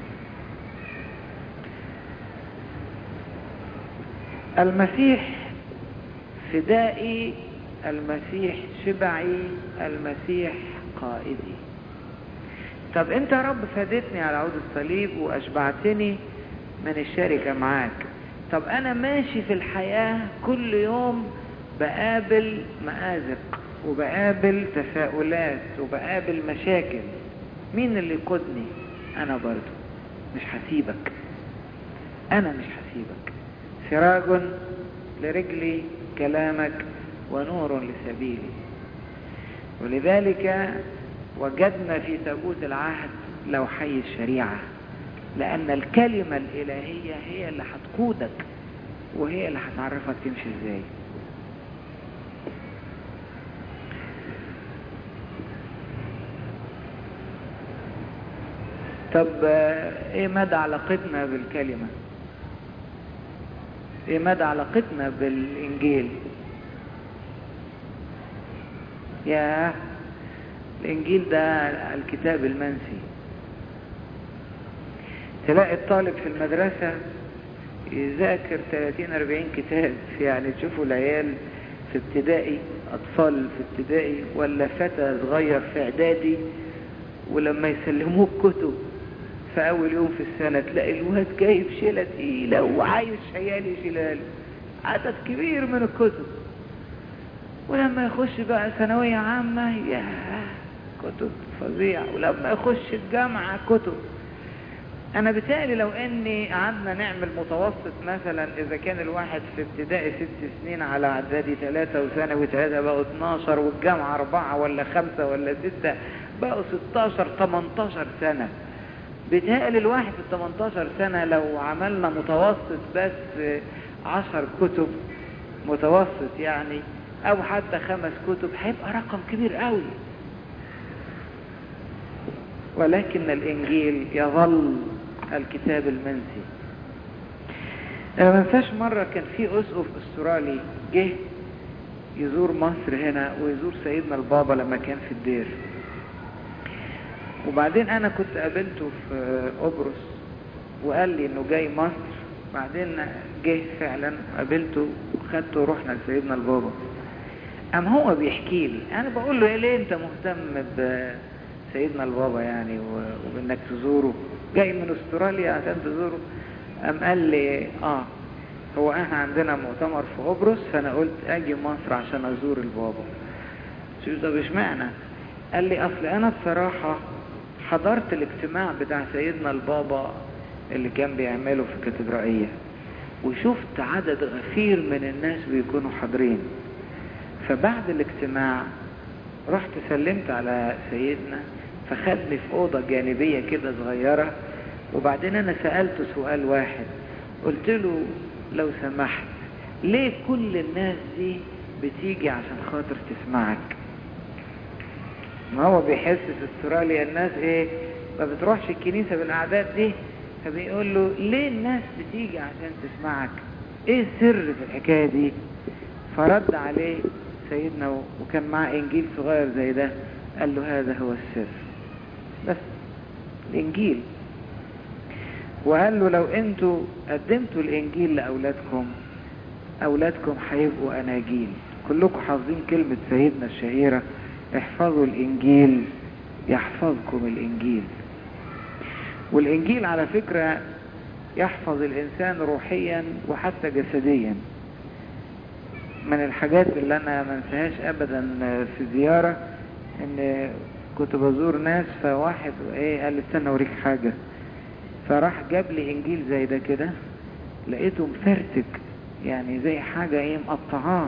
المسيح فدائي المسيح شبعي المسيح قائدي طب انت يا رب فادتني على عود الصليب واشبعتني من الشركة معاك طب انا ماشي في الحياة كل يوم بقابل مآزق وبقابل تساؤلات وبقابل مشاكل مين اللي يقودني انا برضو مش هسيبك انا مش هسيبك سراج لرجلي كلامك ونور لسبيلي ولذلك وجدنا في تابوت العهد لوحي الشريعة لأن الكلمة الإلهية هي اللي هتقودك وهي اللي هتعرفك تمشي ازاي طب ايه مدى علاقتنا بالكلمة ايه مدى علاقتنا بالانجيل يا الانجيل ده الكتاب المنسي تلاقي الطالب في المدرسة يذاكر 30 40 كتاب يعني تشوفوا العيال في ابتدائي اطفال في ابتدائي ولا فتى صغير في اعدادي ولما يسلموه كتب في اول يوم في السنة تلاقي الواد جايب شيلة تقيلة وعايز عيال يشيلها له عدد كبير من الكتب ولما يخش بقى ثانوية عامة يا كتب فظيع ولما يخش الجامعة كتب انا بتالي لو اني قعدنا نعمل متوسط مثلا اذا كان الواحد في ابتدائي ست سنين على اعدادي ثلاثة وثانوي ثلاثة بقوا 12 والجامعة اربعة ولا خمسة ولا ستة بقوا 16 18 سنة بتهيألي الواحد في 18 سنة لو عملنا متوسط بس 10 كتب متوسط يعني او حتى خمس كتب هيبقى رقم كبير قوي ولكن الانجيل يظل الكتاب المنسي انا ما انساش مرة كان في اسقف استرالي جه يزور مصر هنا ويزور سيدنا البابا لما كان في الدير وبعدين انا كنت قابلته في قبرص وقال لي انه جاي مصر بعدين جه فعلا قابلته وخدته ورحنا لسيدنا البابا ام هو بيحكي لي انا بقول له ليه انت مهتم بسيدنا البابا يعني وانك تزوره جاي من استراليا عشان تزوره ام قال لي اه هو احنا عندنا مؤتمر في قبرص فانا قلت اجي مصر عشان ازور البابا قلت له طب اشمعنى قال لي اصل انا بصراحة حضرت الاجتماع بتاع سيدنا البابا اللي كان بيعمله في الكاتدرائية وشفت عدد غفير من الناس بيكونوا حاضرين فبعد الاجتماع رحت سلمت على سيدنا فخدني في أوضة جانبية كده صغيرة وبعدين أنا سألته سؤال واحد قلت له لو سمحت ليه كل الناس دي بتيجي عشان خاطر تسمعك ما هو بيحس في استراليا الناس ايه ما بتروحش الكنيسة بالاعداد دي فبيقول له ليه الناس بتيجي عشان تسمعك ايه السر في الحكاية دي فرد عليه سيدنا وكان معاه انجيل صغير زي ده قال له هذا هو السر بس الانجيل وقال له لو انتوا قدمتوا الانجيل لاولادكم اولادكم هيبقوا اناجيل كلكم حافظين كلمة سيدنا الشهيرة احفظوا الانجيل يحفظكم الانجيل والانجيل على فكرة يحفظ الانسان روحيا وحتى جسديا من الحاجات اللي انا ما انساهاش ابدا في زيارة ان كنت بزور ناس فواحد ايه قال لي استنى اوريك حاجة فراح جاب لي انجيل زي ده كده لقيته مفرتك يعني زي حاجة ايه مقطعاه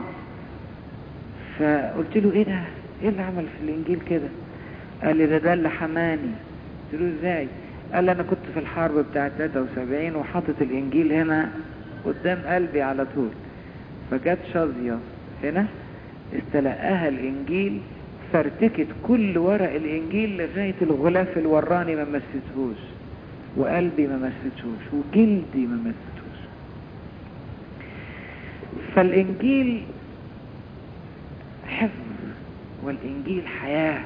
فقلت له ايه ده ايه اللي عمل في الانجيل كده قال لي ده ده اللي حماني قلت له ازاي قال لي انا كنت في الحرب بتاعه 73 وحاطط الانجيل هنا قدام قلبي على طول فجت شظية هنا استلقاها الانجيل فرتكت كل ورق الانجيل لغاية الغلاف الوراني ما مستهوش وقلبي ما مستهوش وجلدي ما مستهوش فالانجيل حفظ والانجيل حياة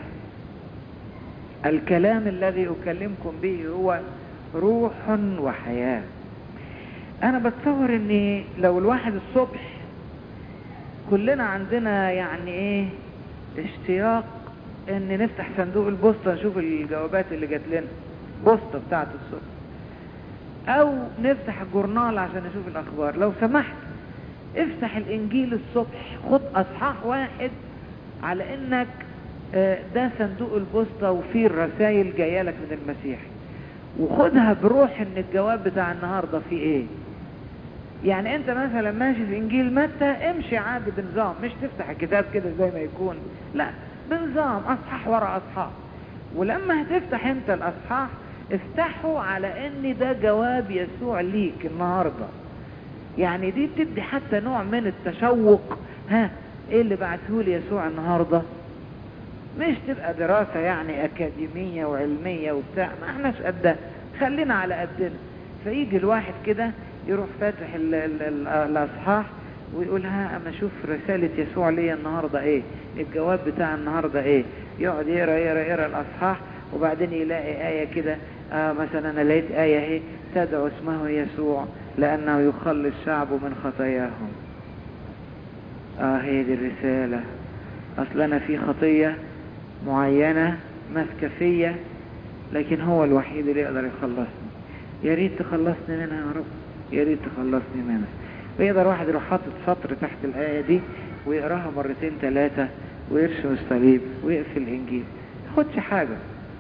الكلام الذي اكلمكم به هو روح وحياة انا بتصور ان لو الواحد الصبح كلنا عندنا يعني ايه اشتياق ان نفتح صندوق البوسطة نشوف الجوابات اللي جات لنا بوسطة بتاعت الصبح او نفتح الجورنال عشان نشوف الاخبار لو سمحت افتح الانجيل الصبح خد اصحاح واحد على انك ده صندوق البوسطة وفيه الرسائل جاية لك من المسيح وخدها بروح ان الجواب بتاع النهاردة فيه ايه يعني انت مثلا ماشي في انجيل متى امشي عادي بنظام مش تفتح الكتاب كده زي ما يكون لا بنظام اصحاح ورا اصحاح ولما هتفتح انت الاصحاح افتحه على ان ده جواب يسوع ليك النهاردة يعني دي بتدي حتى نوع من التشوق ها ايه اللي بعته لي يسوع النهاردة مش تبقى دراسة يعني اكاديمية وعلمية وبتاع ما احناش قدها خلينا على قدنا فيجي الواحد كده يروح فاتح ال ال ال الاصحاح ويقول ها اما اشوف رسالة يسوع ليا النهاردة ايه الجواب بتاع النهاردة ايه يقعد يقرا يقرا يقرا الاصحاح وبعدين يلاقي آية كده آه مثلا انا لقيت آية اهي تدعو اسمه يسوع لأنه يخلص شعبه من خطاياهم آه هي دي الرسالة أصل أنا في خطية معينة ماسكة فيا لكن هو الوحيد اللي يقدر يخلصني يا ريت تخلصني منها يا رب يا ريت تخلصني منها ويقدر واحد يروح حاطط سطر تحت الآية دي ويقراها مرتين ثلاثة ويرسم الصليب ويقفل الإنجيل ما تاخدش حاجة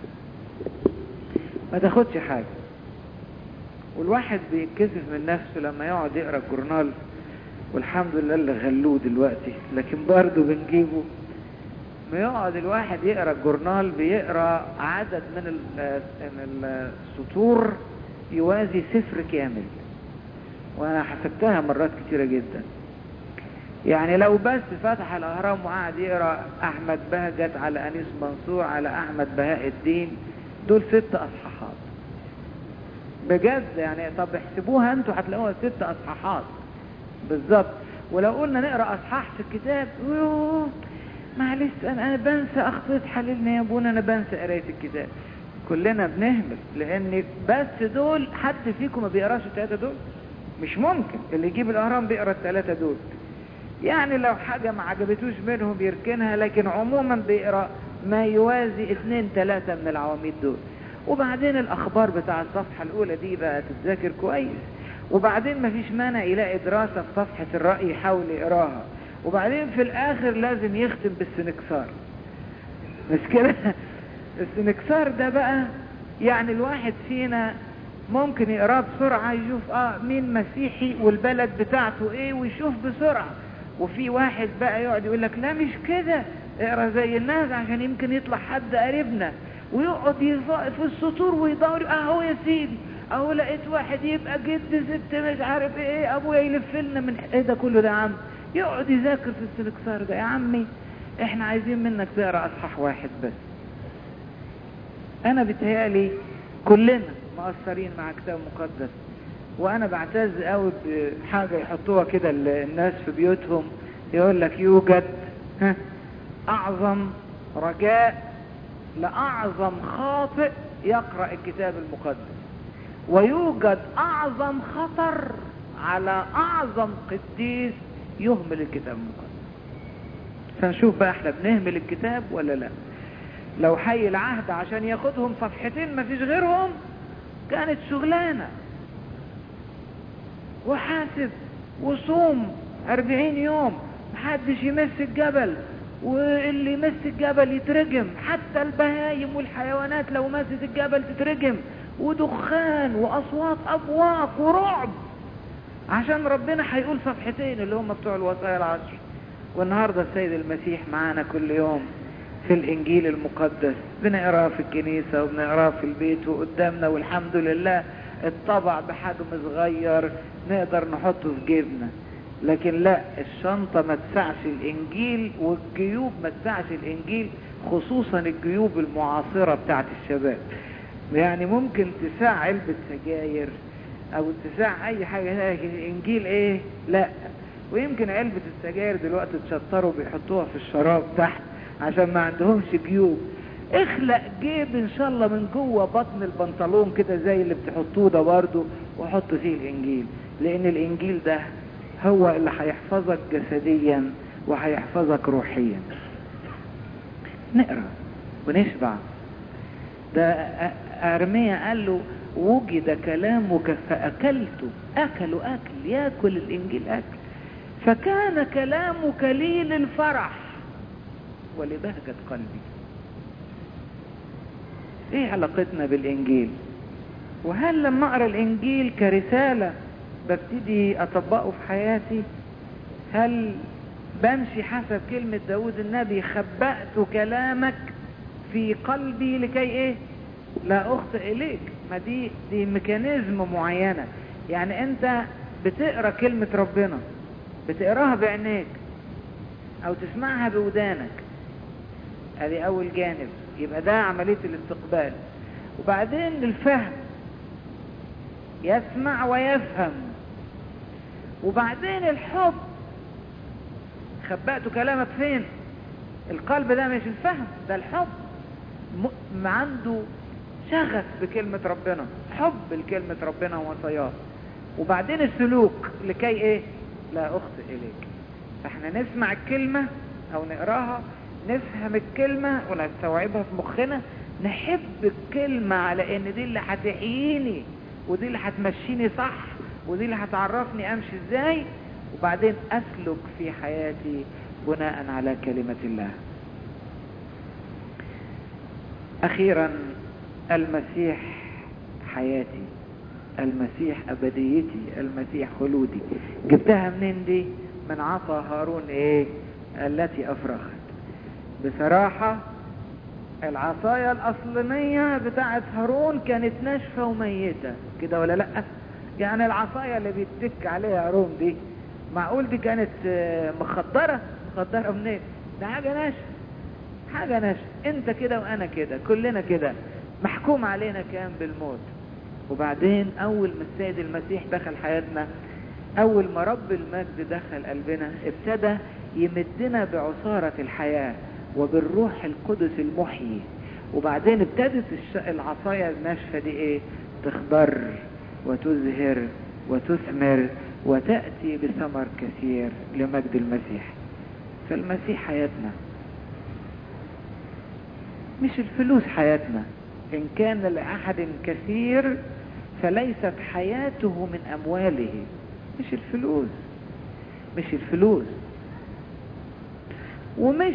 ما تاخدش حاجة والواحد بيتكسف من نفسه لما يقعد يقرا الجورنال والحمد لله اللي غلوه دلوقتي لكن برضه بنجيبه ما يقعد الواحد يقرا الجورنال بيقرا عدد من ال- من السطور يوازي سفر كامل وانا حسبتها مرات كتيره جدا يعني لو بس فتح الاهرام وقعد يقرا احمد بهجت على انيس منصور على احمد بهاء الدين دول ست اصحاحات بجد يعني طب احسبوها انتوا هتلاقوها ست اصحاحات بالظبط ولو قلنا نقرا اصحاح في الكتاب يوه، معلش انا انا بنسى اخطيت حللنا يا ابونا انا بنسى قرايه الكتاب كلنا بنهمل لان بس دول حد فيكم ما بيقراش الثلاثه دول مش ممكن اللي يجيب الاهرام بيقرا الثلاثه دول يعني لو حاجه ما عجبتوش منهم يركنها لكن عموما بيقرا ما يوازي اثنين ثلاثه من العواميد دول وبعدين الاخبار بتاع الصفحه الاولى دي بقى تتذاكر كويس وبعدين مفيش مانع يلاقي دراسه في صفحه الراي يحاول يقراها وبعدين في الاخر لازم يختم بالسنكسار مش كده السنكسار ده بقى يعني الواحد فينا ممكن يقراه بسرعة يشوف اه مين مسيحي والبلد بتاعته ايه ويشوف بسرعة وفي واحد بقى يقعد يقول لك لا مش كده اقرا زي الناس عشان يمكن يطلع حد قريبنا ويقعد يزق في السطور ويدور اهو يا سيدي اهو لقيت واحد يبقى جد ست مش عارف ايه ابويا يلف لنا من ايه ده كله ده يا عم يقعد يذاكر في السنكسار ده يا عمي احنا عايزين منك تقرا اصحاح واحد بس انا بتهيالي كلنا مقصرين مع كتاب مقدس وانا بعتز قوي بحاجه يحطوها كده الناس في بيوتهم يقول لك يوجد ها، اعظم رجاء لاعظم خاطئ يقرا الكتاب المقدس ويوجد اعظم خطر على اعظم قديس يهمل الكتاب المقدس فنشوف بقى احنا بنهمل الكتاب ولا لا لو حي العهد عشان ياخدهم صفحتين مفيش غيرهم كانت شغلانة وحاسب وصوم أربعين يوم محدش يمس الجبل واللي يمس الجبل يترجم حتى البهايم والحيوانات لو مست الجبل تترجم ودخان وأصوات أبواق ورعب عشان ربنا هيقول صفحتين اللي هم بتوع الوصايا العشر والنهاردة السيد المسيح معانا كل يوم في الإنجيل المقدس بنقراه في الكنيسة وبنقراه في البيت وقدامنا والحمد لله اتطبع بحجم صغير نقدر نحطه في جيبنا لكن لا الشنطة ما تسعش الإنجيل والجيوب ما تسعش الإنجيل خصوصا الجيوب المعاصرة بتاعت الشباب يعني ممكن تساع علبة سجاير أو تساع أي حاجة لكن الإنجيل إيه؟ لا ويمكن علبة السجاير دلوقتي تشطروا بيحطوها في الشراب تحت عشان ما عندهمش جيوب اخلق جيب ان شاء الله من جوه بطن البنطلون كده زي اللي بتحطوه ده برضه وحط فيه الانجيل لان الانجيل ده هو اللي هيحفظك جسديا وهيحفظك روحيا نقرا ونشبع ده ارميا قال له وجد كلامك فاكلته اكلوا اكل ياكل الانجيل اكل فكان كلامك لي للفرح ولبهجة قلبي ايه علاقتنا بالانجيل وهل لما اقرا الانجيل كرسالة ببتدي اطبقه في حياتي هل بمشي حسب كلمة داود النبي خبأت كلامك في قلبي لكي ايه لا اخطئ اليك ما دي دي ميكانيزم معينة يعني انت بتقرا كلمة ربنا بتقراها بعينيك او تسمعها بودانك ادي اول جانب يبقى ده عملية الاستقبال وبعدين الفهم يسمع ويفهم وبعدين الحب خبأت كلامك فين القلب ده مش الفهم ده الحب م... عنده شغف بكلمة ربنا حب لكلمة ربنا ووصاياه وبعدين السلوك لكي ايه لا اخطئ اليك فاحنا نسمع الكلمة او نقراها نفهم الكلمة ونستوعبها في مخنا نحب الكلمة على ان دي اللي هتحييني ودي اللي هتمشيني صح ودي اللي هتعرفني امشي ازاي وبعدين اسلك في حياتي بناء على كلمة الله اخيرا المسيح حياتي المسيح ابديتي المسيح خلودي جبتها منين دي من عصا هارون ايه التي افرخت بصراحة العصاية الاصلانية بتاعت هارون كانت ناشفة وميتة كده ولا لا يعني العصاية اللي بيتك عليها هارون دي معقول دي كانت مخدرة مخدرة منين ده حاجة ناشفة حاجة ناشفة انت كده وانا كده كلنا كده محكوم علينا كان بالموت وبعدين اول ما السيد المسيح دخل حياتنا اول ما رب المجد دخل قلبنا ابتدى يمدنا بعصارة الحياة وبالروح القدس المحيي وبعدين ابتدت العصاية الناشفة دي ايه تخضر وتزهر وتثمر وتأتي بثمر كثير لمجد المسيح فالمسيح حياتنا مش الفلوس حياتنا إن كان لأحد كثير فليست حياته من أمواله مش الفلوس مش الفلوس ومش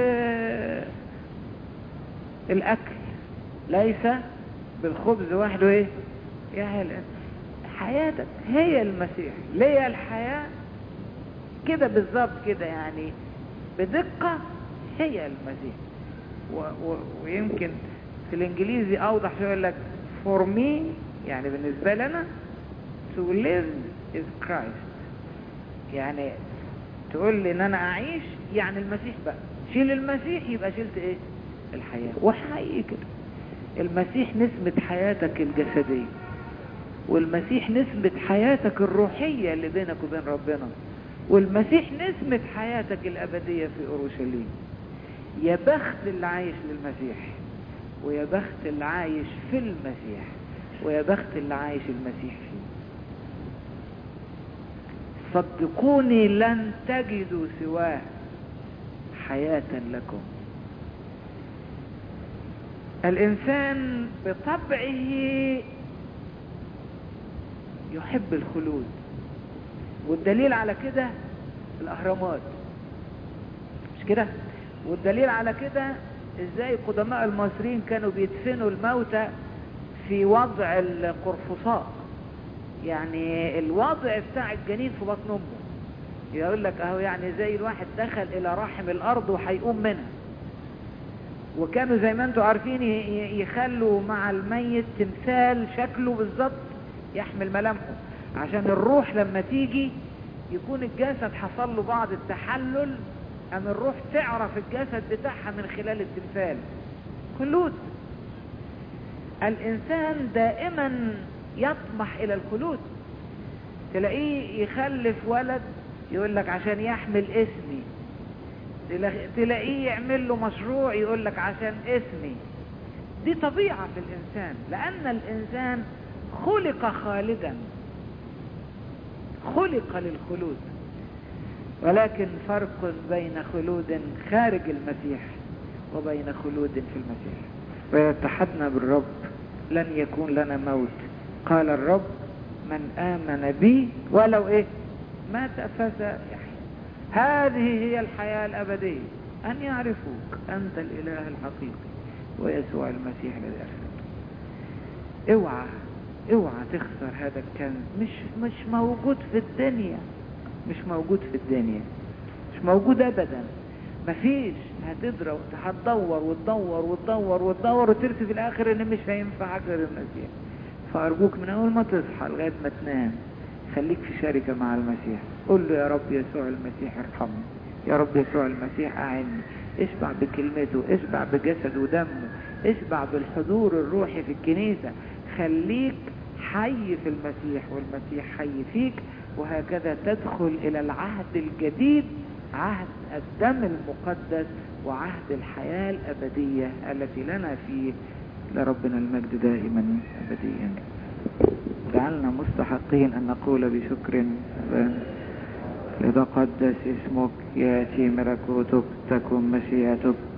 الأكل ليس بالخبز وحده إيه يا هل حياتك هي المسيح ليه الحياة كده بالظبط كده يعني بدقة هي المسيح و و ويمكن في الانجليزي اوضح شويه يقول لك for me يعني بالنسبه لنا to live is Christ يعني تقول لي ان انا اعيش يعني المسيح بقى شيل المسيح يبقى شلت ايه الحياه وحقيقي كده المسيح نسبة حياتك الجسدية والمسيح نسبة حياتك الروحية اللي بينك وبين ربنا والمسيح نسبة حياتك الأبدية في أورشليم يا بخت اللي عايش للمسيح ويا بخت اللي عايش في المسيح ويا بخت اللي عايش المسيح فيه صدقوني لن تجدوا سواه حياة لكم الإنسان بطبعه يحب الخلود والدليل على كده الأهرامات مش كده والدليل على كده ازاي قدماء المصريين كانوا بيدفنوا الموتى في وضع القرفصاء يعني الوضع بتاع الجنين في بطن امه يقول لك اهو يعني زي الواحد دخل الى رحم الارض وهيقوم منها وكانوا زي ما انتم عارفين يخلوا مع الميت تمثال شكله بالظبط يحمل ملامحه عشان الروح لما تيجي يكون الجسد حصل له بعض التحلل أم الروح تعرف الجسد بتاعها من خلال التمثال خلود الإنسان دائما يطمح إلى الخلود تلاقيه يخلف ولد يقول لك عشان يحمل اسمي تلاقيه يعمل له مشروع يقول لك عشان اسمي دي طبيعة في الإنسان لأن الإنسان خلق خالدا خلق للخلود ولكن فرق بين خلود خارج المسيح وبين خلود في المسيح ويتحدنا بالرب لن يكون لنا موت قال الرب من آمن بي ولو إيه مات فسيحيا هذه هي الحياة الأبدية أن يعرفوك أنت الإله الحقيقي ويسوع المسيح الذي أرسلته اوعى اوعى تخسر هذا الكنز مش مش موجود في الدنيا مش موجود في الدنيا مش موجود ابدا مفيش هتضرب هتدور وتدور وتدور وتدور وترسي في الاخر ان مش هينفع غير المسيح فارجوك من اول ما تصحى لغايه ما تنام خليك في شركه مع المسيح قول له يا رب يسوع المسيح ارحمني يا رب يسوع المسيح اعني اشبع بكلمته اشبع بجسده ودمه اشبع بالحضور الروحي في الكنيسه خليك حي في المسيح والمسيح حي فيك وهكذا تدخل الى العهد الجديد عهد الدم المقدس وعهد الحياة الأبدية التي لنا فيه لربنا المجد دائما أبديا جعلنا مستحقين أن نقول بشكر لتقدس اسمك يأتي ملكوتك تكن مشيئتك